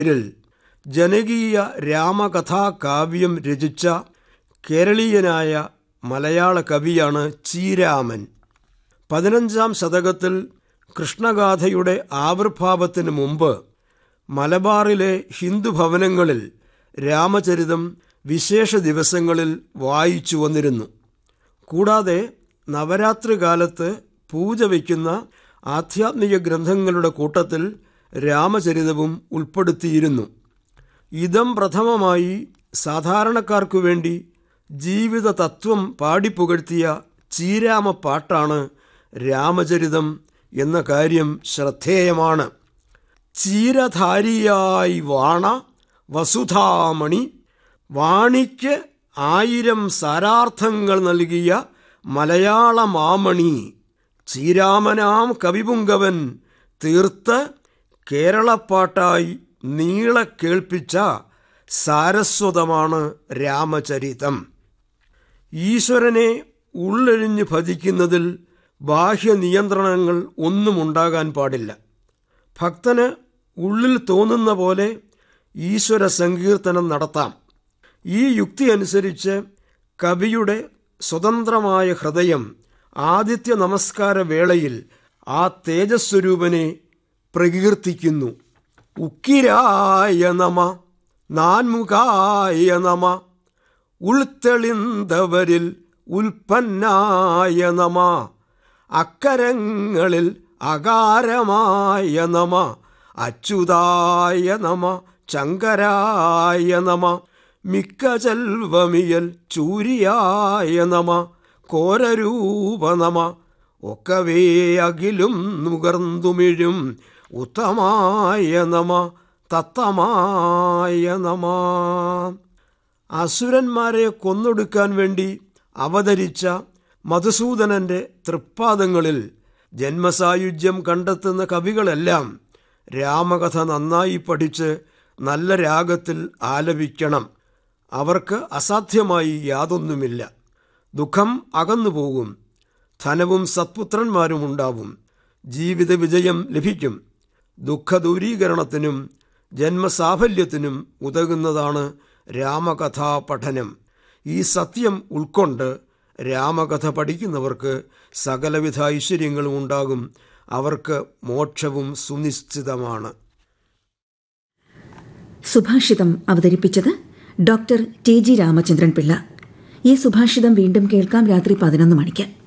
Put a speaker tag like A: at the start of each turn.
A: പേരിൽ ജനകീയ രാമകഥാകാവ്യം രചിച്ച കേരളീയനായ മലയാള കവിയാണ് ചീരാമൻ പതിനഞ്ചാം ശതകത്തിൽ കൃഷ്ണഗാഥയുടെ ആവിർഭാവത്തിന് മുമ്പ് മലബാറിലെ ഹിന്ദു ഭവനങ്ങളിൽ രാമചരിതം വിശേഷ ദിവസങ്ങളിൽ വായിച്ചു വന്നിരുന്നു കൂടാതെ നവരാത്രി കാലത്ത് പൂജ വയ്ക്കുന്ന ആധ്യാത്മിക ഗ്രന്ഥങ്ങളുടെ കൂട്ടത്തിൽ രാമചരിതവും ഉൾപ്പെടുത്തിയിരുന്നു ഇതം പ്രഥമമായി സാധാരണക്കാർക്കു വേണ്ടി ജീവിത തത്വം പാടിപ്പുകഴ്ത്തിയ ചീരാമ പാട്ടാണ് രാമചരിതം എന്ന കാര്യം ശ്രദ്ധേയമാണ് ചീരധാരിയായി വാണ വസുധാമണി വാണിക്ക് ആയിരം സാരാർത്ഥങ്ങൾ നൽകിയ മലയാള മാമണി ചീരാമനാം കവിപുങ്കവൻ തീർത്ത് കേരളപ്പാട്ടായി നീളെ കേൾപ്പിച്ച സാരസ്വതമാണ് രാമചരിതം ഈശ്വരനെ ഉള്ളെഴിഞ്ഞ് ഭജിക്കുന്നതിൽ ബാഹ്യ നിയന്ത്രണങ്ങൾ ഒന്നും ഉണ്ടാകാൻ പാടില്ല ഭക്തന് ഉള്ളിൽ തോന്നുന്ന പോലെ ഈശ്വര സങ്കീർത്തനം നടത്താം ഈ യുക്തി അനുസരിച്ച് കവിയുടെ സ്വതന്ത്രമായ ഹൃദയം ആദിത്യ നമസ്കാര വേളയിൽ ആ തേജസ്വരൂപനെ പ്രകീർത്തിക്കുന്നു ഉക്കിരായ നമ നാൻമുഖായ നമ ഉൾത്തെളിന്തവരിൽ ഉൽപ്പന്നായ നമ അക്കരങ്ങളിൽ അകാരമായ നമ അച്യുതായ നമ ശങ്കരായ നമ മിക്ക ചെൽവമിയൽ ചൂരിയായ നമ കോരരൂപ നമ ഒക്കവേ അകിലും നുകർന്നുമിഴും ഉത്തമായ നമ തത്തമായ നമ അസുരന്മാരെ കൊന്നൊടുക്കാൻ വേണ്ടി അവതരിച്ച മധുസൂദനന്റെ തൃപ്പാദങ്ങളിൽ ജന്മസായുജ്യം കണ്ടെത്തുന്ന കവികളെല്ലാം രാമകഥ നന്നായി പഠിച്ച് നല്ല രാഗത്തിൽ ആലപിക്കണം അവർക്ക് അസാധ്യമായി യാതൊന്നുമില്ല ദുഃഖം അകന്നുപോകും ധനവും സത്പുത്രന്മാരും ഉണ്ടാവും ജീവിത വിജയം ലഭിക്കും ദുഃഖദൂരീകരണത്തിനും ജന്മസാഫല്യത്തിനും ഉതകുന്നതാണ് രാമകഥാ പഠനം ഈ സത്യം ഉൾക്കൊണ്ട് രാമകഥ പഠിക്കുന്നവർക്ക് സകലവിധ ഐശ്വര്യങ്ങളും ഉണ്ടാകും അവർക്ക് മോക്ഷവും സുനിശ്ചിതമാണ്
B: സുഭാഷിതം അവതരിപ്പിച്ചത് doctor T G Ramachandran Pillai ഈ സുഭാഷിതം വീണ്ടും കേൾക്കാം രാത്രി പതിനൊന്ന് മണിക്ക്